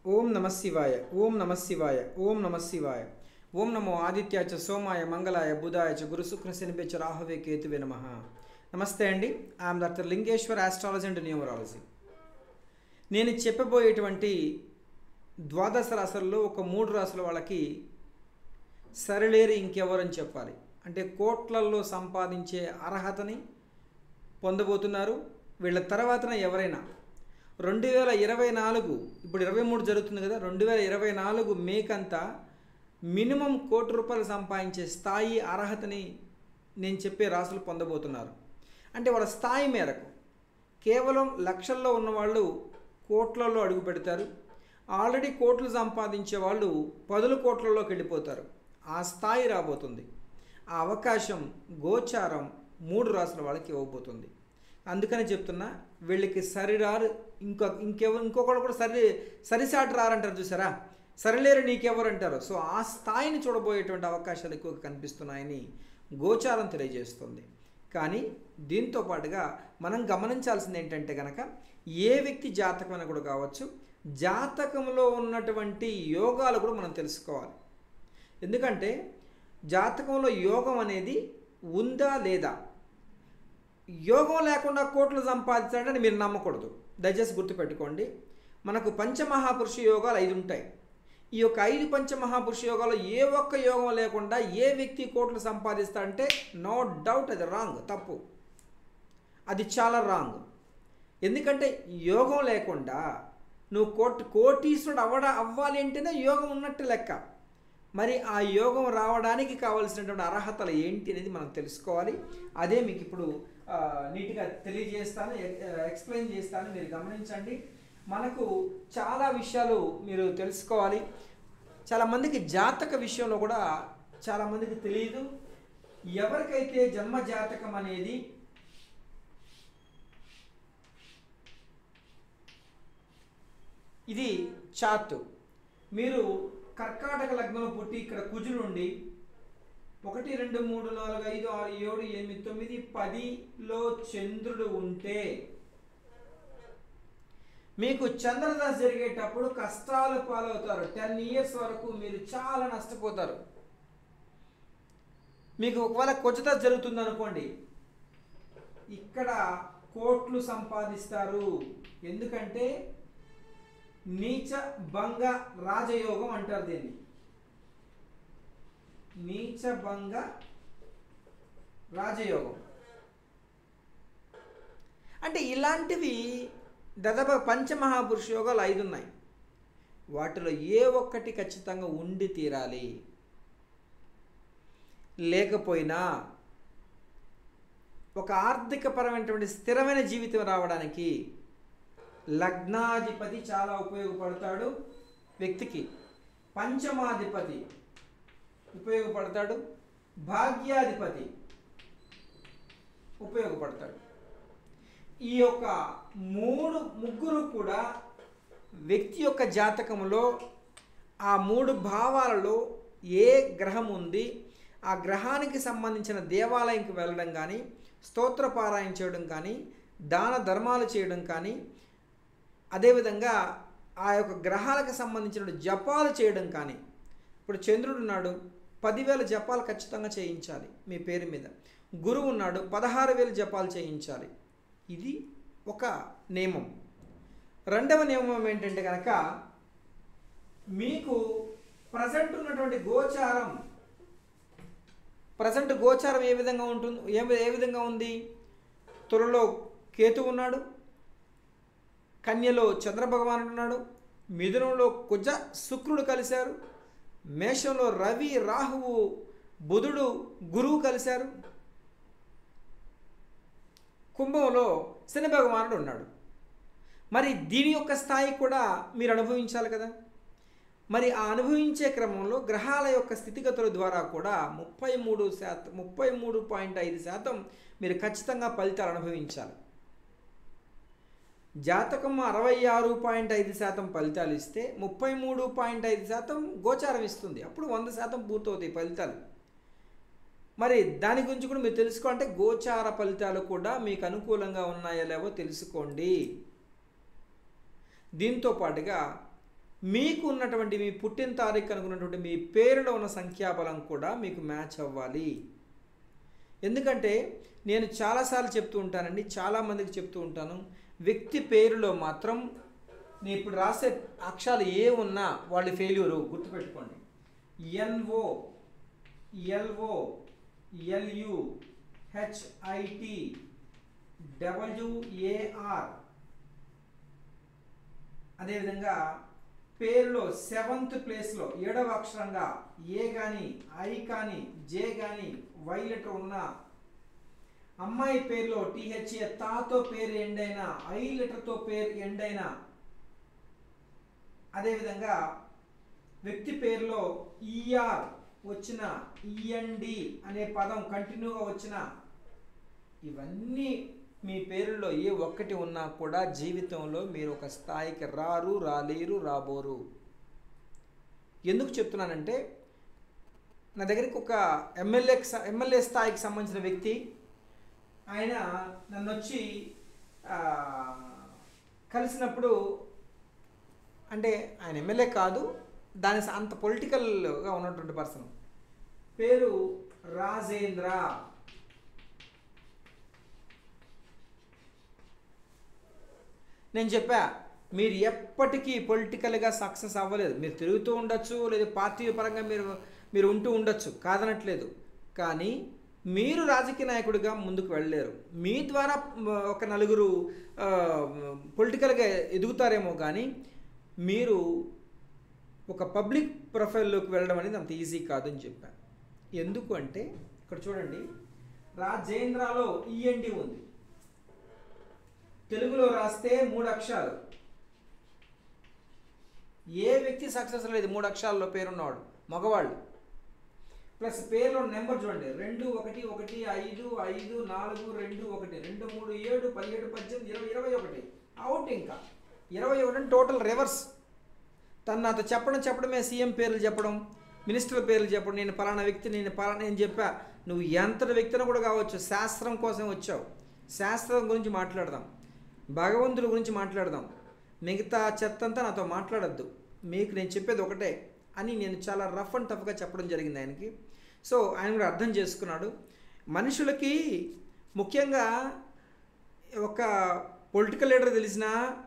ఓం నమ శివాయ ఓం నమ శివాయ ఓం నమ శివాయ ఓం నమో ఆదిత్యాచ సోమాయ మంగళాయ బుధాయ చ గురు శుక్ర శనిపెచ్చ రాహవే కేతువే నమ నమస్తే అండి I'm doctor Lingeshwar astrology and numerology నేను చెప్పబోయేటువంటి ద్వాదశ రాశుల్లో ఒక మూడు రాశుల వాళ్ళకి సరిలేరు ఇంకెవరని చెప్పాలి అంటే కోట్లల్లో సంపాదించే అర్హతని పొందబోతున్నారు వీళ్ళ తర్వాతన ఎవరైనా రెండు వేల ఇరవై నాలుగు ఇప్పుడు ఇరవై మూడు జరుగుతుంది కదా రెండు వేల ఇరవై నాలుగు మేకంతా మినిమం కోటి రూపాయలు సంపాదించే స్థాయి అర్హతని నేను చెప్పే రాసులు పొందబోతున్నారు అంటే వాళ్ళ స్థాయి మేరకు కేవలం లక్షల్లో ఉన్నవాళ్ళు కోట్లలో అడుగు పెడతారు ఆల్రెడీ కోట్లు సంపాదించే వాళ్ళు పదుల కోట్లలోకి వెళ్ళిపోతారు ఆ స్థాయి రాబోతుంది ఆ అవకాశం గోచారం మూడు రాసుల వాళ్ళకి ఇవ్వబోతుంది అందుకని చెప్తున్నా వీళ్ళకి సరిరారు ఇంకో ఇంకెవరు ఇంకొకరు కూడా సరి సరిసాటి రారంటారు చూసారా సరిలేరు నీకెవరు అంటారు సో ఆ స్థాయిని చూడబోయేటువంటి అవకాశాలు ఎక్కువగా కనిపిస్తున్నాయని గోచారం తెలియజేస్తుంది కానీ దీంతో పాటుగా మనం గమనించాల్సింది ఏంటంటే కనుక ఏ వ్యక్తి జాతకం కూడా కావచ్చు జాతకంలో ఉన్నటువంటి యోగాలు కూడా మనం తెలుసుకోవాలి ఎందుకంటే జాతకంలో యోగం అనేది ఉందా లేదా యోగం లేకుండా కోట్లు సంపాదించాలని మీరు నమ్మకూడదు దయచేసి గుర్తుపెట్టుకోండి మనకు పంచమహాపురుష యోగాలు ఐదు ఉంటాయి ఈ యొక్క ఐదు పంచమహాపురుష యోగాలు ఏ ఒక్క యోగం లేకుండా ఏ వ్యక్తి కోట్లు సంపాదిస్తాడంటే నో డౌట్ అది రాంగ్ తప్పు అది చాలా రాంగ్ ఎందుకంటే యోగం లేకుండా నువ్వు కోటి కోటీశ్వరుడు అవ్వడా అవ్వాలి అంటేనే యోగం ఉన్నట్టు లెక్క మరి ఆ యోగం రావడానికి కావలసినటువంటి అర్హతలు ఏంటి అనేది మనం తెలుసుకోవాలి అదే మీకు ఇప్పుడు ఆ, నీట్గా తెలియజేస్తాను ఎ- ఎక్స్ప్లెయిన్ చేస్తాను మీరు గమనించండి మనకు చాలా విషయాలు మీరు తెలుసుకోవాలి చాలామందికి జాతక విషయంలో కూడా చాలామందికి తెలియదు ఎవరికైతే జన్మ జాతకం అనేది ఇది చార్ట్ మీరు కర్కాటక లగ్నంలో పుట్టి ఇక్కడ కుజుడు నుండి ఒకటి రెండు మూడు నాలుగు ఐదు ఆరు ఏడు ఎనిమిది తొమ్మిది పదిలో చంద్రుడు ఉంటే మీకు చంద్రదశ జరిగేటప్పుడు కష్టాలు పాలవుతారు టెన్ ఇయర్స్ వరకు మీరు చాలా నష్టపోతారు మీకు ఒకవేళ కొచ్చదశ జరుగుతుంది అనుకోండి ఇక్కడ కోట్లు సంపాదిస్తారు ఎందుకంటే నీచ భంగ రాజయోగం అంటారు దీన్ని నీచ భంగ రాజయోగం అంటే ఇలాంటివి దాదాపు పంచమహాపురుష యోగాలు ఐదు ఉన్నాయి వాటిలో ఏ ఒక్కటి ఖచ్చితంగా ఉండి తీరాలి లేకపోయినా ఒక ఆర్థికపరమైనటువంటి స్థిరమైన జీవితం రావడానికి లగ్నాధిపతి చాలా ఉపయోగపడతాడు వ్యక్తికి పంచమాధిపతి ఉపయోగపడతాడు భాగ్యాధిపతి ఉపయోగపడతాడు ఈ యొక్క మూడు ముగ్గురు కూడా వ్యక్తి యొక్క జాతకంలో ఆ మూడు భావాలలో ఏ గ్రహం ఉంది ఆ గ్రహానికి సంబంధించిన దేవాలయంకి వెళ్ళడం కానీ స్తోత్ర పారాయణ చేయడం కానీ దాన ధర్మాలు చేయడం కానీ అదేవిధంగా ఆ యొక్క గ్రహాలకు సంబంధించిన జపాలు చేయడం కానీ ఇప్పుడు చంద్రుడు ఉన్నాడు పదివేల జపాలు ఖచ్చితంగా చేయించాలి మీ పేరు మీద గురువు ఉన్నాడు పదహారు వేల జపాలు చేయించాలి ఇది ఒక నియమం రెండవ నియమం ఏంటంటే కనుక మీకు ప్రజెంట్ ఉన్నటువంటి గోచారం ప్రజెంట్ గోచారం ఏ విధంగా ఉంటుంది ఏ ఏ విధంగా ఉంది తులలో కేతు ఉన్నాడు కన్యలో చంద్రభగవానుడు ఉన్నాడు మిథునంలో కుజ శుక్రుడు కలిశారు మేషంలో రవి రాహువు బుధుడు గురువు కలిశారు కుంభంలో శని భగవానుడు ఉన్నాడు మరి దీని యొక్క స్థాయి కూడా మీరు అనుభవించాలి కదా మరి ఆ అనుభవించే క్రమంలో గ్రహాల యొక్క స్థితిగతుల ద్వారా కూడా ముప్పై మూడు శాతం ముప్పై మూడు పాయింట్ ఐదు శాతం మీరు ఖచ్చితంగా ఫలితాలు అనుభవించాలి జాతకం అరవై ఆరు పాయింట్ ఐదు శాతం ఫలితాలు ఇస్తే ముప్పై మూడు పాయింట్ ఐదు శాతం గోచారం ఇస్తుంది అప్పుడు వంద శాతం పూర్తవుతాయి ఫలితాలు మరి దాని గురించి కూడా మీరు తెలుసుకోవాలంటే గోచార ఫలితాలు కూడా మీకు అనుకూలంగా ఉన్నాయో లేవో తెలుసుకోండి దీంతో పాటుగా మీకు ఉన్నటువంటి మీ పుట్టిన తారీఖు అనుకున్నటువంటి మీ పేరులో ఉన్న సంఖ్యాబలం కూడా మీకు మ్యాచ్ అవ్వాలి ఎందుకంటే నేను చాలాసార్లు చెప్తూ ఉంటానండి చాలామందికి చెప్తూ ఉంటాను వ్యక్తి పేరులో మాత్రం నేను ఇప్పుడు రాసే అక్షరాలు ఏ ఉన్నా వాళ్ళు ఫెయిల్యూరు గుర్తుపెట్టుకోండి N O L O L U H I T W A R అదేవిధంగా పేరులో సెవెంత్ ప్లేస్లో ఏడవ అక్షరంగా ఏ కానీ ఐ కానీ జే కానీ వై లెటర్ ఉన్న అమ్మాయి పేరులో టీహెచ్ఏ తాతో పేరు ఎండ్ అయినా ఐ లెటర్తో పేరు ఎండ్ అయినా అదేవిధంగా వ్యక్తి పేరులో ఈఆర్ వచ్చిన ఈఎన్డి అనే పదం కంటిన్యూగా వచ్చిన ఇవన్నీ మీ పేరులో ఏ ఒక్కటి ఉన్నా కూడా జీవితంలో మీరు ఒక స్థాయికి రారు రాలేరు రాబోరు ఎందుకు చెప్తున్నానంటే నా దగ్గరికి ఒక ఎమ్మెల్యే ఎమ్మెల్యే స్థాయికి సంబంధించిన వ్యక్తి ఆయన నన్ను వచ్చి ఆ, కలిసినప్పుడు అంటే ఆయన ఎమ్మెల్యే కాదు దాని స- అంత పొలిటికల్గా ఉన్నటువంటి పర్సన్ పేరు రాజేంద్ర నేను చెప్పా మీరు ఎప్పటికీ పొలిటికల్గా సక్సెస్ అవ్వలేదు మీరు తిరుగుతూ ఉండొచ్చు లేదా పార్టీ పరంగా మీరు మీరు ఉంటూ ఉండొచ్చు కాదనట్లేదు కానీ మీరు రాజకీయ నాయకుడిగా ముందుకు వెళ్ళలేరు మీ ద్వారా మ, ఒక నలుగురు పొలిటికల్గా ఎదుగుతారేమో కానీ మీరు ఒక పబ్లిక్ ప్రొఫైల్లోకి వెళ్ళడం అనేది అంత ఈజీ కాదని చెప్పాను ఎందుకు అంటే ఇక్కడ చూడండి రాజేంద్రలో ఈఎన్డి ఉంది తెలుగులో రాస్తే మూడు అక్షరాలు ఏ వ్యక్తి సక్సెస్ లేదు మూడు అక్షరాల్లో పేరున్నవాడు మగవాళ్ళు ప్లస్ పేరులో నెంబర్ చూడండి రెండు ఒకటి ఒకటి ఐదు ఐదు నాలుగు రెండు ఒకటి రెండు మూడు ఏడు పదిహేడు పద్దెనిమిది ఇరవై ఇరవై ఒకటి అవుట్ ఇంకా ఇరవై ఒకటి టోటల్ రివర్స్ తను నాతో చెప్పడం చెప్పడమే సీఎం పేర్లు చెప్పడం మినిస్టర్ పేర్లు చెప్పడం నేను పలానా వ్యక్తి నేను పలానా నేను చెప్పా నువ్వు ఎంతటి వ్యక్తిని కూడా కావచ్చు శాస్త్రం కోసం వచ్చావు శాస్త్రం గురించి మాట్లాడదాం భగవంతుడి గురించి మాట్లాడదాం మిగతా చెత్త అంతా నాతో మాట్లాడద్దు మీకు నేను చెప్పేది ఒకటే అని నేను చాలా రఫ్ అండ్ టఫ్గా చెప్పడం జరిగింది ఆయనకి సో ఆయన కూడా అర్థం చేసుకున్నాడు మనుషులకి ముఖ్యంగా ఒక పొలిటికల్ లీడర్ తెలిసినా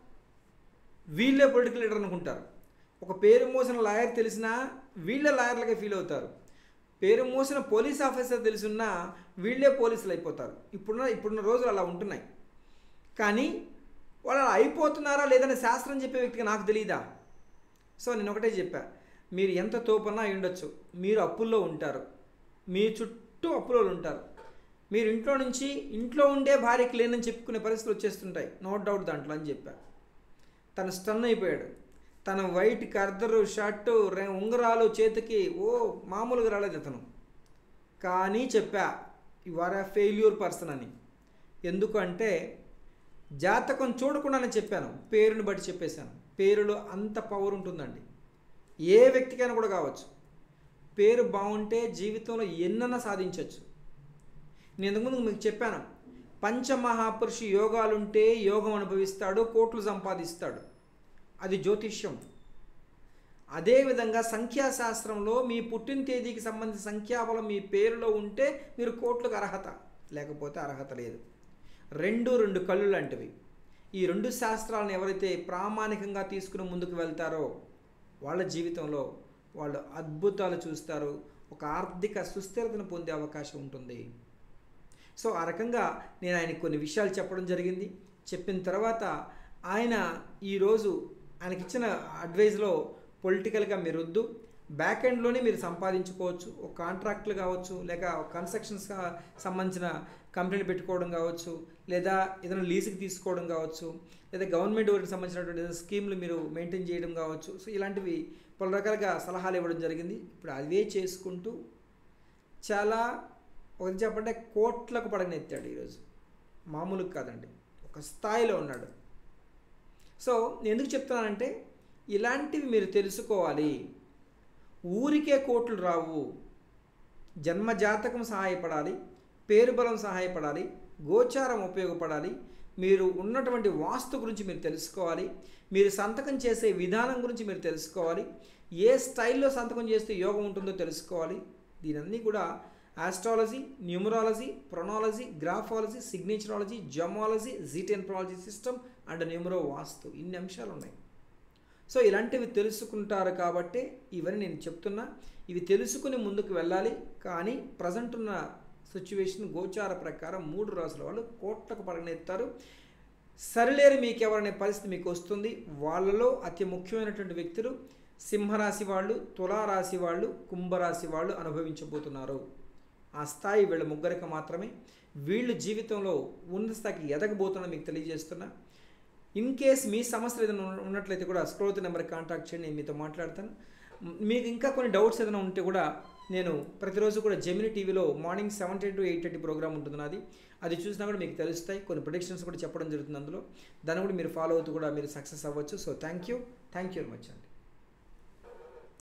వీళ్ళే పొలిటికల్ లీడర్ అనుకుంటారు ఒక పేరు మోసిన లాయర్ తెలిసినా వీళ్ళే లాయర్లుగా ఫీల్ అవుతారు పేరు మోసిన పోలీస్ ఆఫీసర్ తెలిసిన్నా వీళ్ళే పోలీసులు అయిపోతారు ఇప్పుడున్న ఇప్పుడున్న రోజులు అలా ఉంటున్నాయి కానీ వాళ్ళు అలా అయిపోతున్నారా లేదని శాస్త్రం చెప్పే వ్యక్తికి నాకు తెలియదా సో నేను ఒకటే చెప్పా మీరు ఎంత తోపన్నా అయి ఉండొచ్చు మీరు అప్పుల్లో ఉంటారు మీ చుట్టూ అప్పులో ఉంటారు మీరు ఇంట్లో నుంచి ఇంట్లో ఉండే భార్యకి లేనని చెప్పుకునే పరిస్థితులు వచ్చేస్తుంటాయి నో డౌట్ దాంట్లో అని చెప్పా తను స్టన్ అయిపోయాడు తన వైట్ కర్దరు షర్టు రె- ఉంగరాలు చేతికి ఓ మామూలుగా రాలేదు అతను కానీ చెప్పా you are a failure person అని ఎందుకంటే జాతకం చూడకుండానే చెప్పాను పేరుని బట్టి చెప్పేశాను పేరులో అంత పవర్ ఉంటుందండి ఏ వ్యక్తికైనా కూడా కావచ్చు పేరు బాగుంటే జీవితంలో ఎన్నన్నా సాధించవచ్చు నేను ఇంతకుముందు మీకు చెప్పాను పంచమహాపురుషు యోగాలుంటే యోగం అనుభవిస్తాడు కోట్లు సంపాదిస్తాడు అది జ్యోతిష్యం అదేవిధంగా సంఖ్యాశాస్త్రంలో మీ పుట్టిన తేదీకి సంబంధించిన సంఖ్యాబలం మీ పేరులో ఉంటే మీరు కోట్లకు అర్హత లేకపోతే అర్హత లేదు రెండు రెండు కళ్ళు లాంటివి ఈ రెండు శాస్త్రాలను ఎవరైతే ప్రామాణికంగా తీసుకుని ముందుకు వెళ్తారో వాళ్ళ జీవితంలో వాళ్ళు అద్భుతాలు చూస్తారు ఒక ఆర్థిక సుస్థిరతను పొందే అవకాశం ఉంటుంది సో ఆ రకంగా నేను ఆయనకి కొన్ని విషయాలు చెప్పడం జరిగింది చెప్పిన తర్వాత ఆయన ఈరోజు ఆయనకి ఇచ్చిన అడ్వైజ్లో పొలిటికల్గా మీరు వద్దు బ్యాక్ ఎండ్లోనే మీరు సంపాదించుకోవచ్చు ఒక కాంట్రాక్ట్లు కావచ్చు లేక కన్స్ట్రక్షన్స్ సంబంధించిన కంపెనీలు పెట్టుకోవడం కావచ్చు లేదా ఏదైనా లీజుకి తీసుకోవడం కావచ్చు లేదా గవర్నమెంట్ వారికి సంబంధించినటువంటి ఏదైనా స్కీమ్లు మీరు మెయింటైన్ చేయడం కావచ్చు సో ఇలాంటివి పలు రకాలుగా సలహాలు ఇవ్వడం జరిగింది ఇప్పుడు అవే చేసుకుంటూ చాలా ఒక చెప్పంటే కోట్లకు పడగనెత్తాడు ఈరోజు మామూలుగా కాదండి ఒక స్థాయిలో ఉన్నాడు సో నేను ఎందుకు చెప్తున్నానంటే ఇలాంటివి మీరు తెలుసుకోవాలి ఊరికే కోట్లు రావు జన్మ జాతకం సహాయపడాలి పేరు బలం సహాయపడాలి గోచారం ఉపయోగపడాలి మీరు ఉన్నటువంటి వాస్తు గురించి మీరు తెలుసుకోవాలి మీరు సంతకం చేసే విధానం గురించి మీరు తెలుసుకోవాలి ఏ స్టైల్లో సంతకం చేస్తే యోగం ఉంటుందో తెలుసుకోవాలి దీనన్నీ కూడా astrology numerology phrenology graphology signaturology gemology జీటెన్ప్రాలజీ సిస్టమ్ అండ్ న్యూమరో వాస్తు ఇన్ని అంశాలు ఉన్నాయి సో ఇలాంటివి తెలుసుకుంటారు కాబట్టి ఇవన్నీ నేను చెప్తున్నా ఇవి తెలుసుకుని ముందుకు వెళ్ళాలి కానీ ప్రజెంట్ ఉన్న సిచ్యువేషన్ గోచార ప్రకారం మూడు రాసుల వాళ్ళు కోట్లకు పడగనెత్తారు సరిలేరు మీకు ఎవరనే పరిస్థితి మీకు వస్తుంది వాళ్ళలో అతి ముఖ్యమైనటువంటి వ్యక్తులు సింహరాశి వాళ్ళు తులారాశి వాళ్ళు కుంభరాశి వాళ్ళు అనుభవించబోతున్నారు ఆ స్థాయి వీళ్ళ ముగ్గురికి మాత్రమే వీళ్ళు జీవితంలో ఉన్నత స్థాయికి ఎదగబోతున్నా మీకు తెలియజేస్తున్నా ఇన్ కేస్ మీ సమస్యలు ఏదైనా ఉన్న- ఉన్నట్లయితే కూడా స్క్రోత్ నెంబర్కి కాంటాక్ట్ చేయండి నేను మీతో మాట్లాడతాను మ్, మీకు ఇంకా కొన్ని డౌట్స్ ఏదైనా ఉంటే కూడా నేను ప్రతిరోజు కూడా జెమిని టీవీలో morning seven to eight thirty programme ఉంటుంది నాది అది చూసినా కూడా మీకు తెలుస్తాయి కొన్ని ప్రొడిక్షన్స్ కూడా చెప్పడం జరుగుతుంది అందులో దాన్ని కూడా మీరు ఫాలో అవుతూ కూడా మీరు సక్సెస్ అవ్వచ్చు so thank you thank you very much అండి